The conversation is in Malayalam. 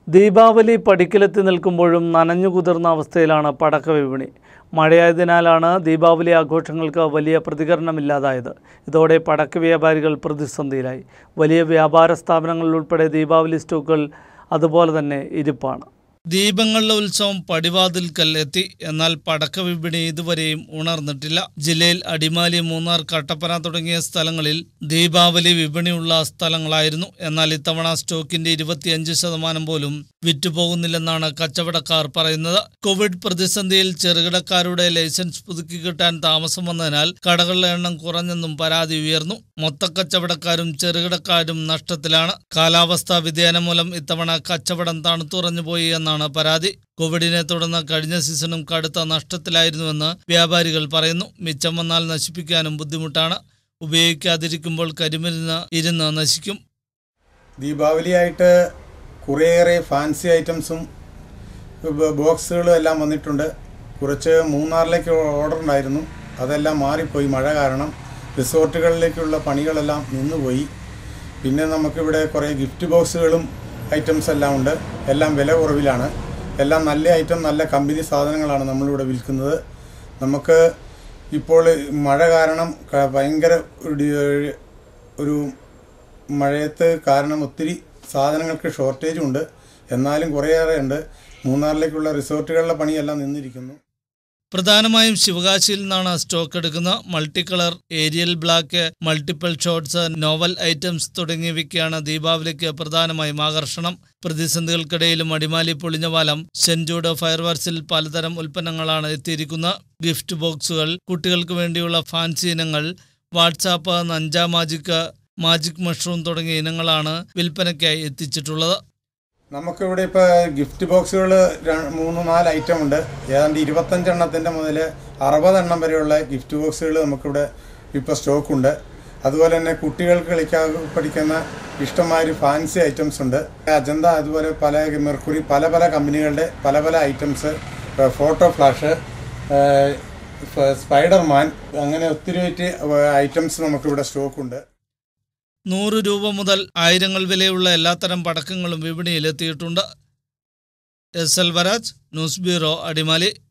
ദീപാവലി പടിക്കലെത്തി നിൽക്കുമ്പോഴും നനഞ്ഞു കുതിർന്ന അവസ്ഥയിലാണ് പടക്ക വിപണി മഴയായതിനാലാണ് ദീപാവലി ആഘോഷങ്ങൾക്ക് വലിയ പ്രതികരണമില്ലാതായത് ഇതോടെ പടക്ക വ്യാപാരികൾ പ്രതിസന്ധിയിലായി വലിയ വ്യാപാര സ്ഥാപനങ്ങളിൽ ഉൾപ്പെടെ ദീപാവലി സ്റ്റോക്കുകൾ അതുപോലെ തന്നെ ഇരിപ്പാണ് ദീപങ്ങളുടെ ഉത്സവം പടിവാതിൽക്കൽ എത്തി എന്നാൽ പടക്ക വിപണി ഇതുവരെയും ഉണർന്നിട്ടില്ല ജില്ലയിൽ അടിമാലി മൂന്നാർ കട്ടപ്പന തുടങ്ങിയ സ്ഥലങ്ങളിൽ ദീപാവലി വിപണിയുള്ള സ്ഥലങ്ങളായിരുന്നു എന്നാൽ ഇത്തവണ സ്റ്റോക്കിന്റെ ഇരുപത്തിയഞ്ച് ശതമാനം പോലും വിറ്റുപോകുന്നില്ലെന്നാണ് കച്ചവടക്കാർ പറയുന്നത് കോവിഡ് പ്രതിസന്ധിയിൽ ചെറുകിടക്കാരുടെ ലൈസൻസ് പുതുക്കി കിട്ടാൻ താമസം വന്നതിനാൽ കടകളുടെ എണ്ണം കുറഞ്ഞെന്നും പരാതി ഉയർന്നു മൊത്തക്കച്ചവടക്കാരും ചെറുകിടക്കാരും നഷ്ടത്തിലാണ് കാലാവസ്ഥാ വ്യതിയാനം മൂലം ഇത്തവണ കച്ചവടം തണുത്തുറഞ്ഞു പോയി എന്നാണ് പരാതി കോവിഡിനെ തുടർന്ന് കഴിഞ്ഞ സീസണും കടുത്ത നഷ്ടത്തിലായിരുന്നുവെന്ന് വ്യാപാരികൾ പറയുന്നു മിച്ചം വന്നാൽ നശിപ്പിക്കാനും ബുദ്ധിമുട്ടാണ് ഉപയോഗിക്കാതിരിക്കുമ്പോൾ കരിമരുന്ന് ഇരുന്ന് നശിക്കും ദീപാവലിയായിട്ട് കുറേയേറെ ഫാൻസി ഐറ്റംസും ബ- ബോക്സുകളും എല്ലാം വന്നിട്ടുണ്ട് കുറച്ച് മൂന്നാറിലേക്ക് ഓർഡർ ഉണ്ടായിരുന്നു അതെല്ലാം മാറിപ്പോയി മഴ കാരണം റിസോർട്ടുകളിലേക്കുള്ള പണികളെല്ലാം നിന്നുപോയി പിന്നെ നമുക്കിവിടെ കുറേ ഗിഫ്റ്റ് ബോക്സുകളും ഐറ്റംസ് എല്ലാം ഉണ്ട് എല്ലാം വില കുറവിലാണ് എല്ലാം നല്ല ഐറ്റം നല്ല കമ്പനി സാധനങ്ങളാണ് നമ്മളിവിടെ വിൽക്കുന്നത് നമുക്ക് ഇപ്പോൾ മഴ കാരണം ക- ഭയങ്കര ഒരു- ഒരു മഴയത്ത് കാരണം ഒത്തിരി സാധനങ്ങൾക്ക് ഷോർട്ടേജും ഉണ്ട് എന്നാലും കുറേയേറെ ഉണ്ട് മൂന്നാറിലേക്കുള്ള റിസോർട്ടുകളിലെ പണിയെല്ലാം നിന്നിരിക്കുന്നു പ്രധാനമായും ശിവകാശിയിൽ നിന്നാണ് സ്റ്റോക്ക് എടുക്കുന്നത് multi colour aerial black multiple shots novel items തുടങ്ങിയവയ്ക്കാണ് ദീപാവലിക്ക് പ്രധാനമായും ആകർഷണം പ്രതിസന്ധികൾക്കിടയിലും അടിമാലി പൊളിഞ്ഞപാലം സെന്റ് ജൂഡ് ഫയർവർക്സിൽ പലതരം ഉൽപ്പന്നങ്ങളാണ് എത്തിയിരിക്കുന്നത് ഗിഫ്റ്റ് ബോക്സുകൾ കുട്ടികൾക്ക് വേണ്ടിയുള്ള ഫാൻസി ഇനങ്ങൾ വാട്സാപ്പ് നഞ്ച മാജിക് മാജിക് മഷ്റൂം തുടങ്ങിയ ഇനങ്ങളാണ് വിൽപ്പനയ്ക്കായി എത്തിച്ചിട്ടുള്ളത് നമുക്കിവിടെ ഇപ്പോൾ ഗിഫ്റ്റ് ബോക്സുകൾ മൂന്ന് നാല് ഐറ്റം ഉണ്ട് ഏതാണ്ട് ഇരുപത്തഞ്ചെണ്ണത്തിൻ്റെ മുതൽ അറുപതെണ്ണം വരെയുള്ള ഗിഫ്റ്റ് ബോക്സുകൾ നമുക്കിവിടെ ഇപ്പോൾ സ്റ്റോക്കുണ്ട് അതുപോലെ തന്നെ കുട്ടികൾക്ക് കളിക്കാൻ പഠിക്കുന്ന ഇഷ്ടമായൊരു ഫാൻസി ഐറ്റംസ് ഉണ്ട് അജന്ത അതുപോലെ പല മെർക്കുറി പല പല കമ്പനികളുടെ പല പല ഐറ്റംസ് ഫോട്ടോ ഫ്ലാഷ് സ്പൈഡർമാൻ അങ്ങനെ ഒത്തിരി ഐറ്റംസ് നമുക്കിവിടെ സ്റ്റോക്കുണ്ട് നൂറ് രൂപ മുതൽ ആയിരങ്ങൾ വിലയുള്ള എല്ലാത്തരം പടക്കങ്ങളും വിപണിയിലെത്തിയിട്ടുണ്ട് എസ് എൽ വരാജ് ന്യൂസ് ബ്യൂറോ അടിമാലി